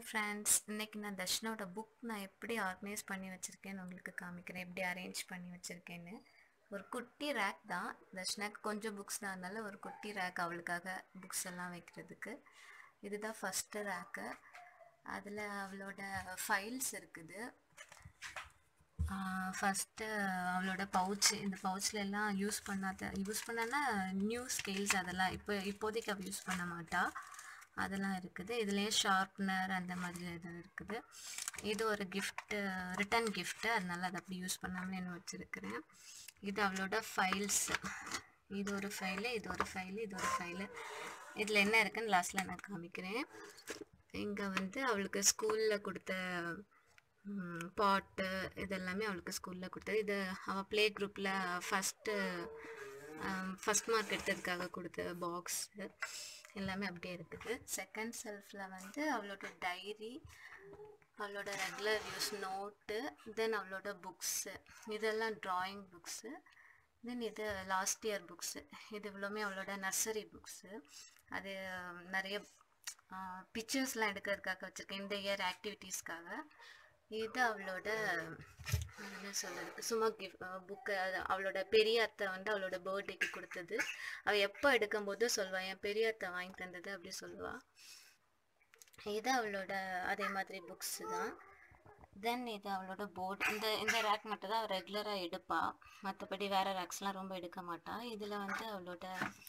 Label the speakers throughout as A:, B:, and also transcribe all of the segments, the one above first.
A: friends இன்னைக்கு நான் தர்ஷனோட book நான் எப்படி ஆர்கனைஸ் பண்ணி வச்சுருக்கேன்னு உங்களுக்கு காமிக்கிறேன் எப்படி அரேஞ்ச் பண்ணி வச்சுருக்கேன்னு ஒரு குட்டி ரேக் தான் தர்ஷனாக்கு கொஞ்சம் புக்ஸ் தான் அதனால ஒரு குட்டி ரேக் அவளுக்காக புக்ஸ் எல்லாம் வைக்கிறதுக்கு இதுதான் ஃபஸ்ட்டு ரேக்கு அதில் அவளோட ஃபைல்ஸ் இருக்குது ஃபஸ்ட்டு அவளோட பவுச் இந்த பவுச்சில் எல்லாம் யூஸ் பண்ணாத யூஸ் பண்ணனா நியூ ஸ்கேல்ஸ் அதெல்லாம் இப்போ இப்போதைக்கு அவள் யூஸ் பண்ண மாட்டா அதெல்லாம் இருக்குது இதுலேயே ஷார்ப்னர் அந்த மாதிரி இது இருக்குது இது ஒரு கிஃப்ட்டு ரிட்டன் கிஃப்ட்டு அதனால அதை அப்படி யூஸ் பண்ணாமல் நான் வச்சுருக்கிறேன் இது அவளோட ஃபைல்ஸ் இது ஒரு ஃபைலு இது ஒரு ஃபைலு இது ஒரு ஃபைலு இதில் என்ன இருக்குன்னு லாஸ்ட்டில் நான் காமிக்கிறேன் இங்கே வந்து அவளுக்கு ஸ்கூலில் கொடுத்த பாட்டு இதெல்லாமே அவளுக்கு ஸ்கூலில் கொடுத்தது இது அவள் ப்ளே குரூப்பில் ஃபஸ்ட்டு ஃபஸ்ட் மார்க் எடுத்ததுக்காக கொடுத்த பாக்ஸு எல்லாமே அப்படியே இருக்குது செகண்ட் செல்ஃபில் வந்து அவளோட டைரி அவளோட ரெகுலர் யூஸ் நோட்டு தென் அவளோட புக்ஸு இதெல்லாம் ட்ராயிங் புக்ஸு தென் இது லாஸ்ட் இயர் புக்ஸு இது இவ்வளோமே அவளோட நர்சரி புக்ஸு அது நிறைய பிக்சர்ஸ்லாம் எடுக்கிறதுக்காக வச்சுருக்கேன் இந்த இயர் ஆக்டிவிட்டீஸ்க்காக இது அவளோட என்ன சொல்கிறது சும்மா கிஃப்ட் புக்கு அது அவளோட பெரிய அத்தை வந்து அவளோட பர்த்டேக்கு கொடுத்தது அவள் எப்போ எடுக்கும்போது சொல்வாள் என் பெரிய அத்தை வாங்கி தந்தது அப்படி சொல்லுவாள் இது அவளோட அதே மாதிரி புக்ஸு தான் தென் இது அவளோட போர்டு இந்த இந்த ரேக் மட்டும் தான் அவள் ரெகுலராக எடுப்பாள் மற்றபடி வேறு ரேக்ஸ்லாம் ரொம்ப எடுக்க மாட்டாள் இதில் வந்து அவளோட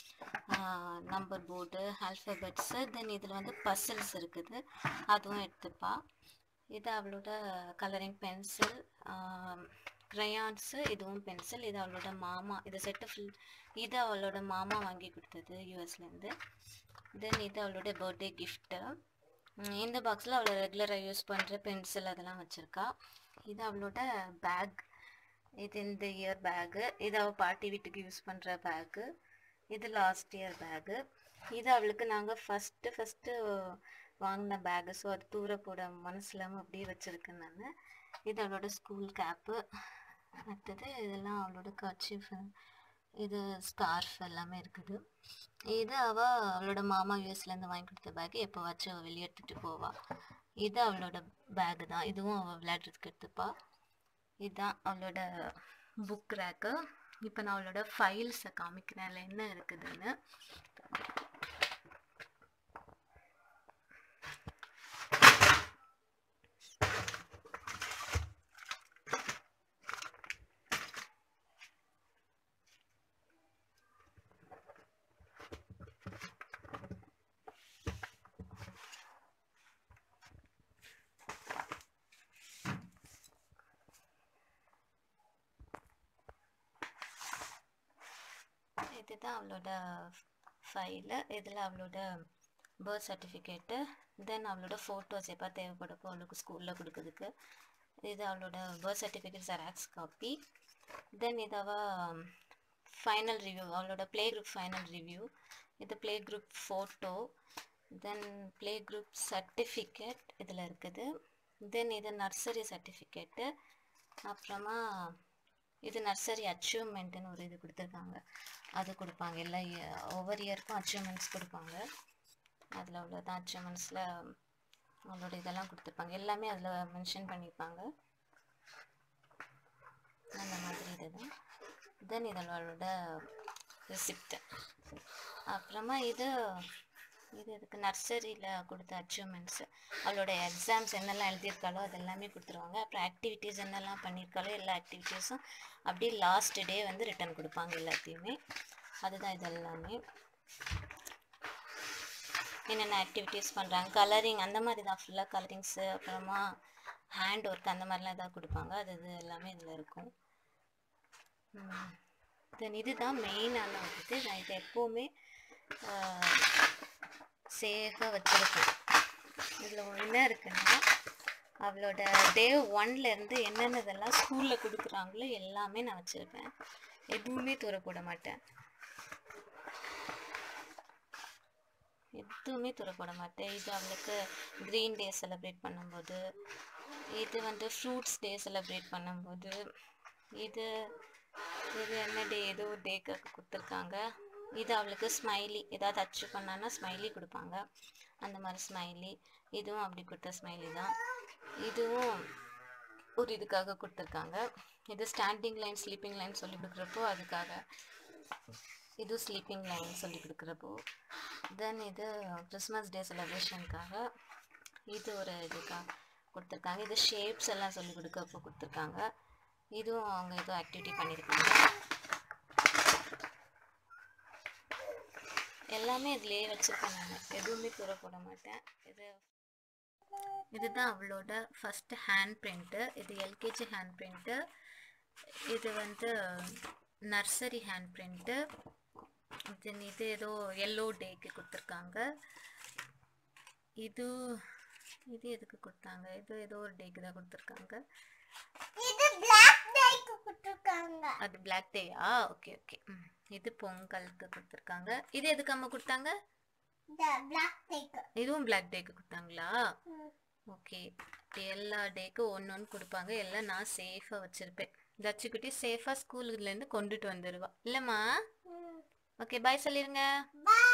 A: நம்பர் போர்டு ஆல்ஃபபெட்ஸு தென் இதில் வந்து பசில்ஸ் இருக்குது அதுவும் எடுத்துப்பாள் இது அவளோட கலரிங் பென்சில் க்ரையான்ஸு இதுவும் பென்சில் இது அவளோட மாமா இது செட்டு ஃபுல் இது அவளோட மாமா வாங்கி கொடுத்தது யூஎஸ்லேருந்து தென் இது அவளோட பர்த்டே கிஃப்ட்டு இந்த பாக்ஸில் அவளை ரெகுலராக யூஸ் பண்ணுற பென்சில் அதெல்லாம் வச்சுருக்கா இது அவளோட பேக் இது இந்த இயர் பேகு இது அவள் பாட்டி வீட்டுக்கு யூஸ் பண்ணுற பேகு இது லாஸ்ட் இயர் பேகு இது அவளுக்கு நாங்கள் ஃபஸ்ட்டு ஃபஸ்ட்டு வாங்கின பேகு ஸோ அது தூர போட மனசில்லாமல் அப்படியே வச்சுருக்கேன் நான் இது அவளோட ஸ்கூல் கேப்பு அடுத்தது இதெல்லாம் அவளோட கர்ச்சீஃப் இது ஸ்கார்ஃப் எல்லாமே இருக்குது இது அவள் அவளோட மாமா யூஎஸ்லேருந்து வாங்கி கொடுத்த பேக்கு எப்போ வச்சு அவள் வெளியே எடுத்துகிட்டு போவாள் இது அவளோட பேகு தான் இதுவும் அவள் விளையாடுறதுக்கு எடுத்துப்பா இதுதான் அவளோட புக் ரேக்கு இப்போ நான் அவளோட ஃபைல்ஸை காமிக்கிறேன் அதில் என்ன இருக்குதுன்னு இதுதான் அவளோட ஃபைலு இதில் அவளோட பர்த் சர்டிஃபிகேட்டு தென் அவளோட ஃபோட்டோஸ் எப்போ தேவைப்படப்போ அவளுக்கு ஸ்கூலில் கொடுக்குறதுக்கு இது அவளோட birth certificate xerox copy then இது அவள் ஃபைனல் ரிவ்யூ அவளோட ப்ளே குரூப் ஃபைனல் ரிவ்யூ இது play group photo then play group certificate இதில் இருக்குது தென் இது நர்சரி சர்டிஃபிகேட்டு அப்புறமா இது நர்சரி அச்சீவ்மெண்ட்டுன்னு ஒரு இது கொடுத்துருக்காங்க அது கொடுப்பாங்க எல்லா ஒவ்வொரு இயருக்கும் அச்சீவ்மெண்ட்ஸ் கொடுப்பாங்க அதில் உள்ளதான் அச்சீவ்மெண்ட்ஸில் அவங்களோட இதெல்லாம் கொடுத்துருப்பாங்க எல்லாமே அதில் மென்ஷன் பண்ணியிருப்பாங்க அந்த மாதிரி இதுதான் தென் இதனோட ரிசிப்ட்டு அப்புறமா இது இது இதுக்கு நர்சரியில் கொடுத்த அச்சீவ்மெண்ட்ஸு அவளோட எக்ஸாம்ஸ் என்னெல்லாம் எழுதியிருக்காளோ அது எல்லாமே கொடுத்துருவாங்க அப்புறம் ஆக்டிவிட்டீஸ் என்னெல்லாம் பண்ணியிருக்காளோ எல்லா ஆக்டிவிட்டீஸும் அப்படியே லாஸ்ட் டே வந்து ரிட்டன் கொடுப்பாங்க எல்லாத்தையுமே அதுதான் இது எல்லாமே என்னென்ன ஆக்டிவிட்டீஸ் பண்ணுறாங்க கலரிங் அந்த மாதிரி தான் ஃபுல்லாக கலரிங்ஸு அப்புறமா ஹேண்ட் ஒர்க் அந்த மாதிரிலாம் எதாவது கொடுப்பாங்க அது இது எல்லாமே இதில் இருக்கும் தென் இதுதான் மெயினான ஒரு இது நான் இது எப்போவுமே சேஃபாக வச்சுருக்கேன் இதில் என்ன இருக்குன்னா அவளோட டே ஒன்லேருந்து என்னென்னதெல்லாம் ஸ்கூலில் கொடுக்குறாங்களோ எல்லாமே நான் வச்சுருப்பேன் எதுவுமே தூர போட மாட்டேன் எதுவுமே தூர போட மாட்டேன் இது அவளுக்கு க்ரீன் டே செலிப்ரேட் பண்ணும்போது இது வந்து ஃப்ரூட்ஸ் டே செலிப்ரேட் பண்ணும்போது இது இது என்ன டே ஏதோ ஒரு டேக்கு கொடுத்துருக்காங்க இது அவளுக்கு ஸ்மைலி ஏதாவது அச்சீவ் பண்ணான்னா ஸ்மைலி கொடுப்பாங்க அந்த மாதிரி ஸ்மைலி இதுவும் அப்படி கொடுத்த ஸ்மைலி தான் இதுவும் ஒரு இதுக்காக கொடுத்துருக்காங்க இது ஸ்டாண்டிங் லைன் ஸ்லீப்பிங் லைன் சொல்லி கொடுக்குறப்போ அதுக்காக இது ஸ்லீப்பிங் லைன் சொல்லி கொடுக்குறப்போ தென் இது கிறிஸ்மஸ் டே செலிப்ரேஷனுக்காக இது ஒரு இதுக்காக கொடுத்துருக்காங்க இது ஷேப்ஸ் எல்லாம் சொல்லி கொடுக்கப்போ கொடுத்துருக்காங்க இதுவும் அவங்க ஏதோ ஆக்டிவிட்டி பண்ணியிருக்காங்க எல்லாமே இதுலேயே வச்சுருக்கேன் நான் எதுவுமே தூர போட மாட்டேன் இது இதுதான் அவளோட ஃபஸ்ட்டு ஹேண்ட் பிரிண்ட்டு இது எல்கேஜி ஹேண்ட் பிரிண்ட்டு இது வந்து நர்சரி ஹேண்ட் பிரிண்ட்டு தென் இது ஏதோ எல்லோ டேக்கு கொடுத்துருக்காங்க இது இது எதுக்கு கொடுத்தாங்க இது ஏதோ ஒரு டேக்கு தான் கொடுத்துருக்காங்க
B: இது பிளாக் டைக்கு கொடுத்துருக்காங்க
A: அது பிளாக் டேயா ஓகே ஓகே இது பொங்கலுக்கு கொடுத்துருக்காங்க இது எதுக்கு அம்மா கொடுத்தாங்க
B: இந்த பிளாக் டைக்கு
A: இதுவும் பிளாக் டேக்கு கொடுத்தாங்களா ஓகே எல்லா டேக்கும் ஒன்று ஒன்று கொடுப்பாங்க எல்லாம் நான் சேஃபாக வச்சுருப்பேன் தச்சுக்குட்டி சேஃபாக ஸ்கூல்லேருந்து கொண்டுட்டு வந்துடுவா இல்லைம்மா ஓகே பாய் சொல்லிடுங்க
B: பை